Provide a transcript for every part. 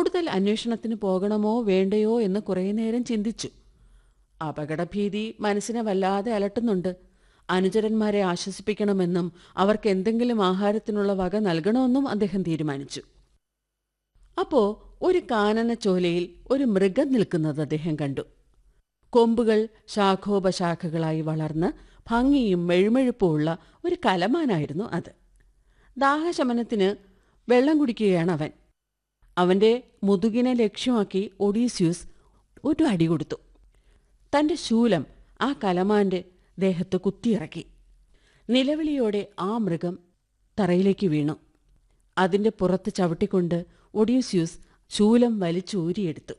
കൂടുതൽ അന്വേഷണത്തിന് പോകണമോ വേണ്ടയോ എന്ന് കുറേ നേരം ചിന്തിച്ചു അപകടഭീതി മനസ്സിനെ വല്ലാതെ അലട്ടുന്നുണ്ട് അനുചരന്മാരെ ആശ്വസിപ്പിക്കണമെന്നും അവർക്ക് എന്തെങ്കിലും ആഹാരത്തിനുള്ള വക നൽകണമെന്നും അദ്ദേഹം തീരുമാനിച്ചു അപ്പോ ഒരു കാനന ചോലയിൽ ഒരു മൃഗം നിൽക്കുന്നത് അദ്ദേഹം കണ്ടു കൊമ്പുകൾ ശാഖോപശാഖകളായി വളർന്ന് ഭംഗിയും മെഴുമെഴുപ്പുമുള്ള ഒരു കലമാനായിരുന്നു അത് ദാഹശമനത്തിന് വെള്ളം കുടിക്കുകയാണ് അവൻ അവന്റെ മുതുകിനെ ലക്ഷ്യമാക്കി ഒഡീസ്യൂസ് ഒരു അടി കൊടുത്തു തന്റെ ശൂലം ആ കലമാന്റെ ദേഹത്ത് കുത്തിയിറക്കി നിലവിളിയോടെ ആ മൃഗം തറയിലേക്ക് വീണു അതിന്റെ പുറത്ത് ചവിട്ടിക്കൊണ്ട് ഒഡീസ്യൂസ് ശൂലം വലിച്ചൂരിയെടുത്തു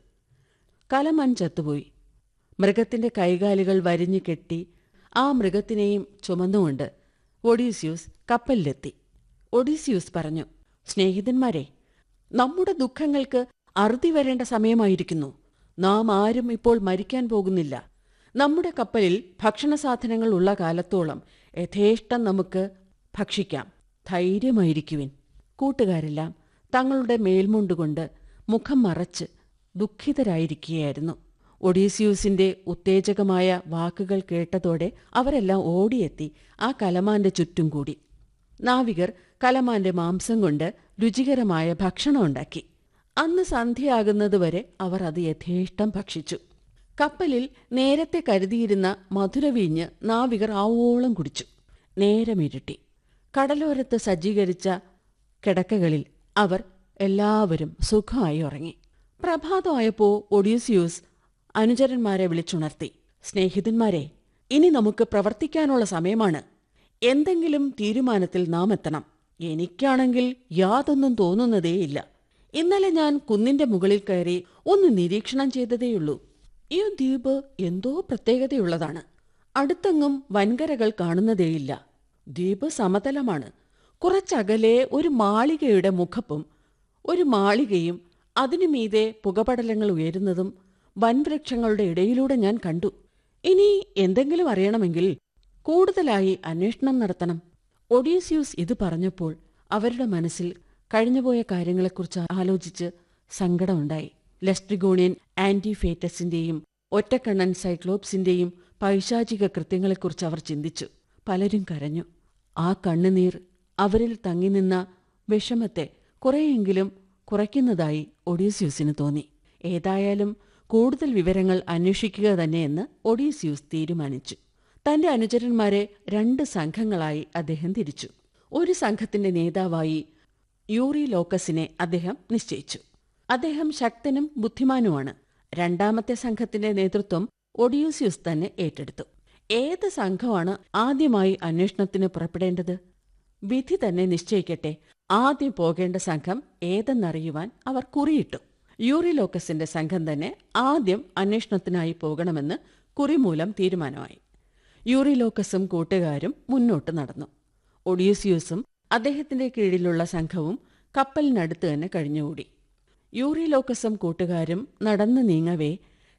കലമാൻ ചത്തുപോയി മൃഗത്തിന്റെ കൈകാലുകൾ വരിഞ്ഞു കെട്ടി ആ മൃഗത്തിനെയും ചുമന്നുകൊണ്ട് ഒഡീസ്യൂസ് കപ്പലിലെത്തി ഒഡീസ്യൂസ് പറഞ്ഞു സ്നേഹിതന്മാരെ നമ്മുടെ ദുഃഖങ്ങൾക്ക് അറുതി വരേണ്ട സമയമായിരിക്കുന്നു നാം ആരും ഇപ്പോൾ മരിക്കാൻ പോകുന്നില്ല നമ്മുടെ കപ്പലിൽ ഭക്ഷണസാധനങ്ങൾ ഉള്ള കാലത്തോളം യഥേഷ്ടം നമുക്ക് ഭക്ഷിക്കാം ധൈര്യമായിരിക്കുവിൻ കൂട്ടുകാരെല്ലാം തങ്ങളുടെ മേൽമുണ്ടുകൊണ്ട് മുഖം മറച്ച് ദുഃഖിതരായിരിക്കുകയായിരുന്നു ഒഡീസിയൂസിന്റെ ഉത്തേജകമായ വാക്കുകൾ കേട്ടതോടെ അവരെല്ലാം ഓടിയെത്തി ആ കലമാന്റെ ചുറ്റും കൂടി നാവികർ കലമാന്റെ മാംസം കൊണ്ട് രുചികരമായ ഭക്ഷണം ഉണ്ടാക്കി അന്ന് സന്ധ്യയാകുന്നതുവരെ അവർ അത് യഥേഷ്ടം ഭക്ഷിച്ചു കപ്പലിൽ നേരത്തെ കരുതിയിരുന്ന മധുരവീഞ്ഞ് നാവികർ ആവോളം കുടിച്ചു നേരമിരുട്ടി കടലോരത്ത് സജ്ജീകരിച്ച കിടക്കകളിൽ അവർ എല്ലാവരും സുഖമായി ഉറങ്ങി പ്രഭാതമായപ്പോ ഒഡീസിയൂസ് അനുചരന്മാരെ വിളിച്ചുണർത്തി സ്നേഹിതന്മാരെ ഇനി നമുക്ക് പ്രവർത്തിക്കാനുള്ള സമയമാണ് എന്തെങ്കിലും തീരുമാനത്തിൽ നാം എത്തണം എനിക്കാണെങ്കിൽ യാതൊന്നും തോന്നുന്നതേയില്ല ഇന്നലെ ഞാൻ കുന്നിന്റെ മുകളിൽ കയറി ഒന്ന് നിരീക്ഷണം ചെയ്തതേയുള്ളൂ ഈ ദ്വീപ് എന്തോ പ്രത്യേകതയുള്ളതാണ് അടുത്തെങ്ങും വൻകരകൾ കാണുന്നതേയില്ല ദ്വീപ് സമതലമാണ് കുറച്ചകലെ ഒരു മാളികയുടെ മുഖപ്പും ഒരു മാളികയും അതിനു മീതെ പുകപടലങ്ങൾ ഉയരുന്നതും വൻവൃക്ഷങ്ങളുടെ ഇടയിലൂടെ ഞാൻ കണ്ടു ഇനി എന്തെങ്കിലും അറിയണമെങ്കിൽ കൂടുതലായി അന്വേഷണം നടത്തണം ഒഡീസ്യൂസ് ഇത് പറഞ്ഞപ്പോൾ അവരുടെ മനസ്സിൽ കഴിഞ്ഞുപോയ കാര്യങ്ങളെക്കുറിച്ച് ആലോചിച്ച് സങ്കടമുണ്ടായി ലെസ്ട്രിഗോണിയൻ ആന്റിഫേറ്റസിന്റെയും ഒറ്റക്കണ്ണൻ സൈക്ലോപ്സിന്റെയും പൈശാചിക കൃത്യങ്ങളെക്കുറിച്ച് അവർ ചിന്തിച്ചു പലരും കരഞ്ഞു ആ കണ്ണുനീർ അവരിൽ തങ്ങിനിന്ന വിഷമത്തെ കുറെയെങ്കിലും കുറയ്ക്കുന്നതായി ഒഡീസ്യൂസിന് തോന്നി ഏതായാലും കൂടുതൽ വിവരങ്ങൾ അന്വേഷിക്കുക തന്നെയെന്ന് ഒഡീസ്യൂസ് തീരുമാനിച്ചു തന്റെ അനുചരന്മാരെ രണ്ട് സംഘങ്ങളായി അദ്ദേഹം തിരിച്ചു ഒരു സംഘത്തിന്റെ നേതാവായി യൂറി ലോക്കസിനെ അദ്ദേഹം നിശ്ചയിച്ചു അദ്ദേഹം ശക്തനും ബുദ്ധിമാനുമാണ് രണ്ടാമത്തെ സംഘത്തിന്റെ നേതൃത്വം ഒഡിയൂസ്യൂസ് തന്നെ ഏറ്റെടുത്തു ഏത് സംഘമാണ് ആദ്യമായി അന്വേഷണത്തിന് പുറപ്പെടേണ്ടത് വിധി തന്നെ നിശ്ചയിക്കട്ടെ ആദ്യം പോകേണ്ട സംഘം ഏതെന്നറിയുവാൻ അവർ കുറിയിട്ടു യൂറിലോക്കസിന്റെ സംഘം തന്നെ ആദ്യം അന്വേഷണത്തിനായി പോകണമെന്ന് കുറിമൂലം തീരുമാനമായി യൂറിലോക്കസും കൂട്ടുകാരും മുന്നോട്ട് നടന്നു ഒഡീസിയൂസും അദ്ദേഹത്തിന്റെ കീഴിലുള്ള സംഘവും കപ്പലിനടുത്ത് തന്നെ കഴിഞ്ഞുകൂടി യൂറിലോക്കസും കൂട്ടുകാരും നടന്നു നീങ്ങവേ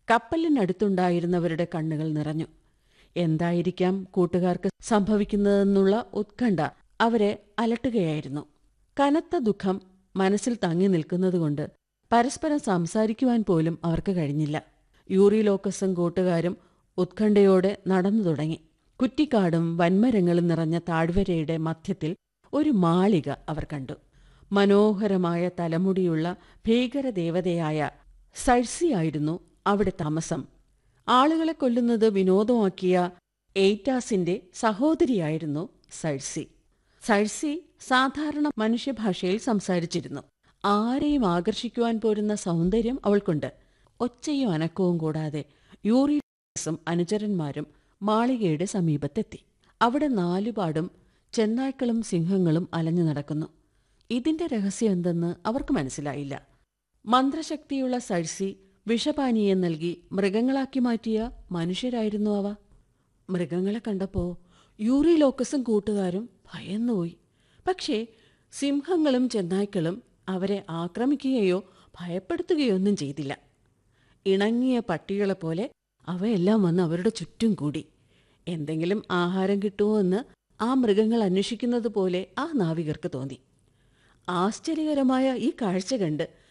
കപ്പലിനടുത്തുണ്ടായിരുന്നവരുടെ കണ്ണുകൾ നിറഞ്ഞു എന്തായിരിക്കാം കൂട്ടുകാർക്ക് സംഭവിക്കുന്നതെന്നുള്ള ഉത്കണ്ഠ അവരെ അലട്ടുകയായിരുന്നു കനത്ത ദുഃഖം മനസ്സിൽ തങ്ങി നിൽക്കുന്നതുകൊണ്ട് പരസ്പരം സംസാരിക്കുവാൻ പോലും അവർക്ക് കഴിഞ്ഞില്ല യൂറിലോക്കസും കൂട്ടുകാരും ഉത്കണ്ഠയോടെ നടന്നു തുടങ്ങി കുറ്റിക്കാടും വൻമരങ്ങളും നിറഞ്ഞ താഴ്വരയുടെ മധ്യത്തിൽ ഒരു മാളിക അവർ കണ്ടു മനോഹരമായ തലമുടിയുള്ള ഭീകരദേവതയായ സഴ്സിയായിരുന്നു അവിടെ താമസം ആളുകളെ കൊല്ലുന്നത് വിനോദമാക്കിയ എയ്റ്റാസിന്റെ സഹോദരിയായിരുന്നു സഴ്സി സഴ്സി സാധാരണ മനുഷ്യഭാഷയിൽ സംസാരിച്ചിരുന്നു ആരെയും ആകർഷിക്കുവാൻ പോരുന്ന സൗന്ദര്യം അവൾക്കുണ്ട് ഒച്ചയും അനക്കവും കൂടാതെ യൂറിസും അനുചരന്മാരും മാളികയുടെ സമീപത്തെത്തി അവിടെ നാലുപാടും ചെന്നായ്ക്കളും സിംഹങ്ങളും അലഞ്ഞു നടക്കുന്നു ഇതിന്റെ രഹസ്യം എന്തെന്ന് അവർക്ക് മനസ്സിലായില്ല മന്ത്രശക്തിയുള്ള സഴ്സി വിഷപാനീയം നൽകി മൃഗങ്ങളാക്കി മാറ്റിയ മനുഷ്യരായിരുന്നു അവ മൃഗങ്ങളെ കണ്ടപ്പോ യൂറിലോക്കസും കൂട്ടുകാരും ഭയന്നുപോയി പക്ഷേ സിംഹങ്ങളും ചെന്നായ്ക്കളും അവരെ ആക്രമിക്കുകയോ ഭയപ്പെടുത്തുകയോ ഒന്നും ചെയ്തില്ല ഇണങ്ങിയ പട്ടികളെപ്പോലെ അവയെല്ലാം വന്ന് അവരുടെ ചുറ്റും കൂടി എന്തെങ്കിലും ആഹാരം കിട്ടുമോ എന്ന് ആ മൃഗങ്ങൾ അന്വേഷിക്കുന്നത് പോലെ ആ നാവികർക്ക് തോന്നി ആശ്ചര്യകരമായ ഈ കാഴ്ച കണ്ട്